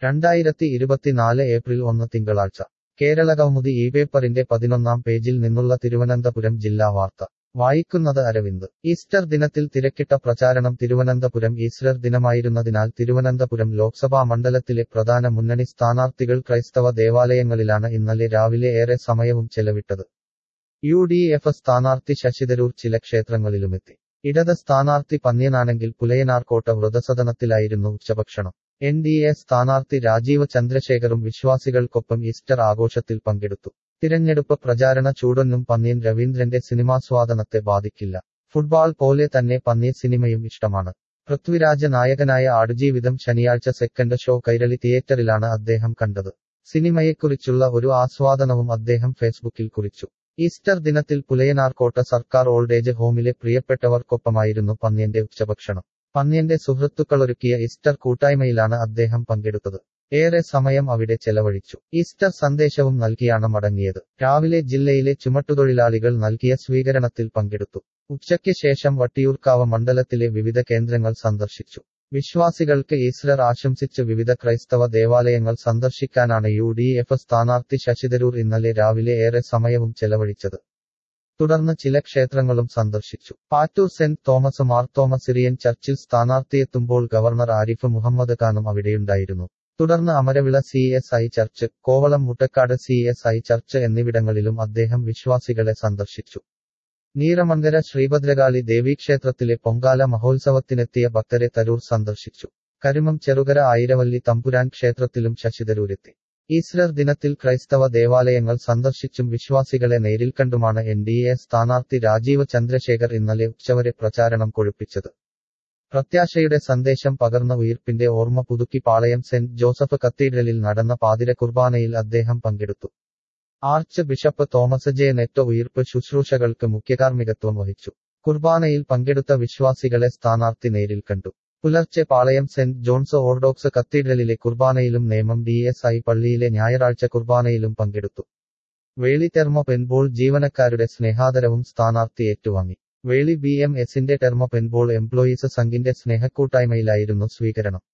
രണ്ടായിരത്തി ഇരുപത്തിനാല് ഏപ്രിൽ ഒന്ന് തിങ്കളാഴ്ച കേരളകൗമുദി ഈ പേപ്പറിന്റെ പതിനൊന്നാം പേജിൽ നിന്നുള്ള തിരുവനന്തപുരം ജില്ലാ വാർത്ത വായിക്കുന്നത് അരവിന്ദ് ഈസ്റ്റർ ദിനത്തിൽ തിരക്കിട്ട പ്രചാരണം തിരുവനന്തപുരം ഈസ്റ്റർ ദിനമായിരുന്നതിനാൽ തിരുവനന്തപുരം ലോക്സഭാ മണ്ഡലത്തിലെ പ്രധാന മുന്നണി സ്ഥാനാർത്ഥികൾ ക്രൈസ്തവ ദേവാലയങ്ങളിലാണ് ഇന്നലെ രാവിലെ ഏറെ സമയവും ചെലവിട്ടത് യു ഡി എഫ് സ്ഥാനാർത്ഥി ശശിതരൂർ ചില ക്ഷേത്രങ്ങളിലുമെത്തി ഇടത് സ്ഥാനാർത്ഥി പന്ന്യനാണെങ്കിൽ പുലയനാർക്കോട്ട വൃതസദനത്തിലായിരുന്നു ഉച്ചഭക്ഷണം എൻ ഡി എ സ്ഥാനാർത്ഥി രാജീവ് ചന്ദ്രശേഖറും വിശ്വാസികൾക്കൊപ്പം ഈസ്റ്റർ ആഘോഷത്തിൽ പങ്കെടുത്തു തിരഞ്ഞെടുപ്പ് പ്രചാരണ ചൂടൊന്നും പന്ന്യൻ രവീന്ദ്രന്റെ സിനിമാസ്വാദനത്തെ ബാധിക്കില്ല ഫുട്ബോൾ പോലെ തന്നെ പന്ന്യ സിനിമയും ഇഷ്ടമാണ് പൃഥ്വിരാജ നായകനായ ആടുജീവിതം ശനിയാഴ്ച സെക്കൻഡ് ഷോ കൈരളി തിയേറ്ററിലാണ് അദ്ദേഹം കണ്ടത് സിനിമയെക്കുറിച്ചുള്ള ഒരു ആസ്വാദനവും അദ്ദേഹം ഫേസ്ബുക്കിൽ കുറിച്ചു ഈസ്റ്റർ ദിനത്തിൽ പുലയനാർക്കോട്ട സർക്കാർ ഓൾഡേജ് ഹോമിലെ പ്രിയപ്പെട്ടവർക്കൊപ്പമായിരുന്നു പന്ന്യന്റെ ഉച്ചഭക്ഷണം പന്ന്യന്റെ സുഹൃത്തുക്കളൊരുക്കിയ ഈസ്റ്റർ കൂട്ടായ്മയിലാണ് അദ്ദേഹം പങ്കെടുത്തത് ഏറെ സമയം അവിടെ ചെലവഴിച്ചു ഈസ്റ്റർ സന്ദേശവും നൽകിയാണ് മടങ്ങിയത് രാവിലെ ജില്ലയിലെ ചുമട്ടുതൊഴിലാളികൾ നൽകിയ സ്വീകരണത്തിൽ പങ്കെടുത്തു ഉച്ചയ്ക്ക് ശേഷം വട്ടിയൂർക്കാവ് മണ്ഡലത്തിലെ വിവിധ കേന്ദ്രങ്ങൾ സന്ദർശിച്ചു വിശ്വാസികൾക്ക് ഈസ്റ്റർ ആശംസിച്ച് വിവിധ ക്രൈസ്തവ ദേവാലയങ്ങൾ സന്ദർശിക്കാനാണ് യു ഡി എഫ് സ്ഥാനാർത്ഥി ശശിതരൂർ ഇന്നലെ രാവിലെ ഏറെ സമയവും ചെലവഴിച്ചത് തുടർന്ന് ചില ക്ഷേത്രങ്ങളും സന്ദർശിച്ചു Pattoor saint Thomas Mar Thomas Syrian ചർച്ചിൽ സ്ഥാനാർത്ഥിയെത്തുമ്പോൾ ഗവർണർ ആരിഫ് മുഹമ്മദ് ഖാനും അവിടെയുണ്ടായിരുന്നു തുടർന്ന് Amaravila C S I church Kovalam Muttakkad C S I church എന്നിവിടങ്ങളിലും അദ്ദേഹം വിശ്വാസികളെ സന്ദർശിച്ചു നീറമങ്കര ശ്രീഭദ്രകാളി ദേവീക്ഷേത്രത്തിലെ പൊങ്കാല മഹോത്സവത്തിനെത്തിയ ഭക്തരെ തരൂർ സന്ദർശിച്ചു കരുമം ചെറുകര ആയിരവല്ലി തമ്പുരാൻ ക്ഷേത്രത്തിലും ശശിതരൂരെത്തി ഈസ്റ്റർ ദിനത്തിൽ ക്രൈസ്തവ ദേവാലയങ്ങൾ സന്ദർശിച്ചും വിശ്വാസികളെ നേരിൽ കണ്ടുമാണ് എൻ ഡി എ സ്ഥാനാർത്ഥി രാജീവ് ചന്ദ്രശേഖർ ഇന്നലെ ഉച്ചവരെ പ്രചാരണം കൊഴുപ്പിച്ചത് പ്രത്യാശയുടെ സന്ദേശം പകർന്ന ഉയിർപ്പിന്റെ ഓർമ്മ പുതുക്കി പാളയം സെന്റ് ജോസഫ് കത്തീഡ്രലിൽ നടന്ന പാതിര കുർബാനയിൽ അദ്ദേഹം പങ്കെടുത്തു archbishop Thomas J Netto ഉയിർപ്പ് ശുശ്രൂഷകൾക്ക് മുഖ്യകാർമ്മികത്വം വഹിച്ചു കുർബാനയിൽ പങ്കെടുത്ത വിശ്വാസികളെ സ്ഥാനാർത്ഥി നേരിൽ കണ്ടു പുലർച്ചെ പാളയം സെന്റ് ജോൺസ് ഓർഡോക്സ് കത്തീഡ്രലിലെ കുർബാനയിലും നേമം ഡി എസ് ഐ പള്ളിയിലെ ഞായറാഴ്ച കുർബാനയിലും പങ്കെടുത്തു വേളി ടെർമോ പെൻബോൾ ജീവനക്കാരുടെ സ്നേഹാദരവും സ്ഥാനാർത്ഥി ഏറ്റുവാങ്ങി വേളി ബി എം എസിന്റെ ടെർമോ പെൻബോൾ എംപ്ലോയീസ് സംഘിന്റെ സ്നേഹക്കൂട്ടായ്മയിലായിരുന്നു സ്വീകരണം